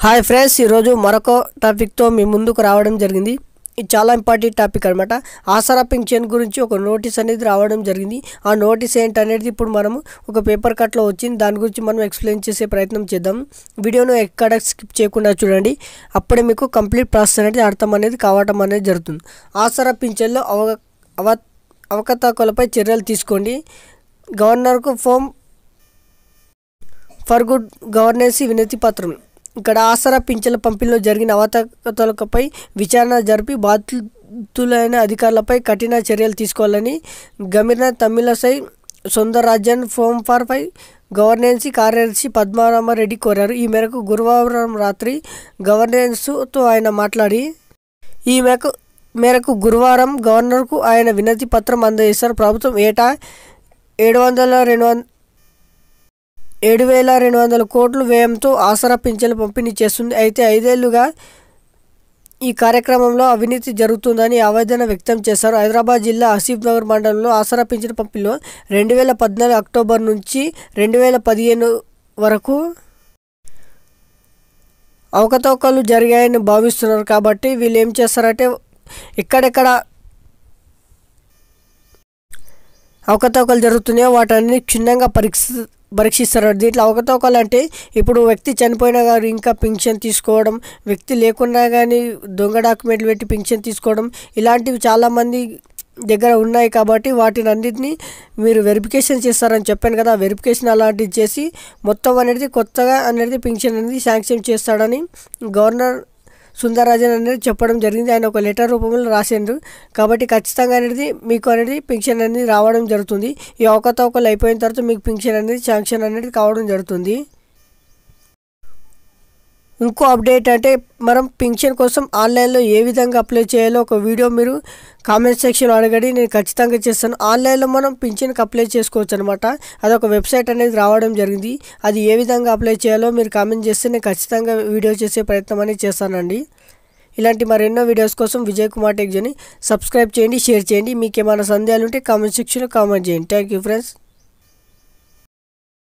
hi friends ఈరోజు మరొక టాపిక్తో మీ ముందుకు రావడం జరిగింది ఇది చాలా ఇంపార్టెంట్ టాపిక్ అనమాట ఆసరా పింఛన్ గురించి ఒక నోటీస్ అనేది రావడం జరిగింది ఆ నోటీస్ ఏంటనేది ఇప్పుడు మనము ఒక పేపర్ కట్లో వచ్చింది దాని గురించి మనం ఎక్స్ప్లెయిన్ చేసే ప్రయత్నం చేద్దాం వీడియోను ఎక్కడ స్కిప్ చేయకుండా చూడండి అప్పుడే మీకు కంప్లీట్ ప్రాసెస్ అనేది అర్థం అనేది కావటం అనేది జరుగుతుంది ఆసరా పింఛన్లో అవ అవ అవకతవకలపై చర్యలు తీసుకోండి గవర్నర్కు ఫోమ్ ఫర్ గుడ్ గవర్నెన్స్ వినతి పత్రం ఇక్కడ ఆసరా పింఛన్ల పంపిణీలో జరిగిన అవకతవకలపై విచారణ జరిపి బాధితులైన అధికారులపై కఠిన చర్యలు తీసుకోవాలని గమిన తమిళసై సొందరాజన్ ఫోమ్ ఫర్ పై గవర్నెన్స్ కార్యదర్శి పద్మనాభరెడ్డి కోరారు ఈ మేరకు గురువారం రాత్రి గవర్నెన్స్తో ఆయన మాట్లాడి ఈ మేరకు మేరకు గురువారం గవర్నర్కు ఆయన వినతి పత్రం అందజేశారు ప్రభుత్వం ఏటా ఏడు వందల రెండు వంద ఏడు వేల రెండు వందల కోట్లు వ్యయంతో ఆసరా పింఛన్లు పంపిణీ చేస్తుంది అయితే ఐదేళ్లుగా ఈ కార్యక్రమంలో అవినీతి జరుగుతుందని ఆవేదన వ్యక్తం చేశారు హైదరాబాద్ జిల్లా ఆసిఫ్ నగర్ మండలంలో ఆసరా పింఛన్ పంపిణీలో రెండు వేల పద్నాలుగు అక్టోబర్ నుంచి రెండు వేల పదిహేను వరకు అవకతవకలు జరిగాయని భావిస్తున్నారు కాబట్టి వీళ్ళు ఏం చేస్తారంటే ఎక్కడెక్కడ అవకతవకలు జరుగుతున్నాయో వాటన్ని క్షుణ్ణంగా పరీక్ష పరీక్షిస్తారు దీంట్లో అవకతవకలు అంటే ఇప్పుడు వ్యక్తి చనిపోయినా కానీ ఇంకా పింఛన్ తీసుకోవడం వ్యక్తి లేకున్నా కానీ దొంగ డాక్యుమెంట్లు పెట్టి పింఛన్ తీసుకోవడం ఇలాంటివి చాలామంది దగ్గర ఉన్నాయి కాబట్టి వాటిని అన్నింటినీ మీరు వెరిఫికేషన్ చేస్తారని చెప్పాను కదా వెరిఫికేషన్ అలాంటివి చేసి మొత్తం అనేది కొత్తగా అనేది పింఛన్ అనేది శాంక్షన్ చేస్తాడని గవర్నర్ సుందరరాజన్ అనేది చెప్పడం జరిగింది ఆయన ఒక లెటర్ రూపంలో రాసిండ్రు కాబట్టి ఖచ్చితంగా అనేది మీకు అనేది పింఛన్ అనేది రావడం జరుగుతుంది ఈ అవకతవకలు అయిపోయిన తర్వాత మీకు పింఛన్ అనేది శాంక్షన్ అనేది కావడం జరుగుతుంది ఇంకో అప్డేట్ అంటే మనం పింఛన్ కోసం ఆన్లైన్లో ఏ విధంగా అప్లై చేయాలో ఒక వీడియో మీరు కామెంట్ సెక్షన్లో అడగడి నేను ఖచ్చితంగా చేస్తాను ఆన్లైన్లో మనం పింఛన్కి అప్లై చేసుకోవచ్చు అనమాట అదొక వెబ్సైట్ అనేది రావడం జరిగింది అది ఏ విధంగా అప్లై చేయాలో మీరు కామెంట్ చేస్తే నేను ఖచ్చితంగా వీడియో చేసే ప్రయత్నం అనేది చేస్తానండి ఇలాంటి మరెన్నో వీడియోస్ కోసం విజయ్ కుమార్ టెక్జని సబ్స్క్రైబ్ చేయండి షేర్ చేయండి మీకు ఏమైనా సందేహాలు ఉంటే కామెంట్ సెక్షన్లో కామెంట్ చేయండి థ్యాంక్ యూ ఫ్రెండ్స్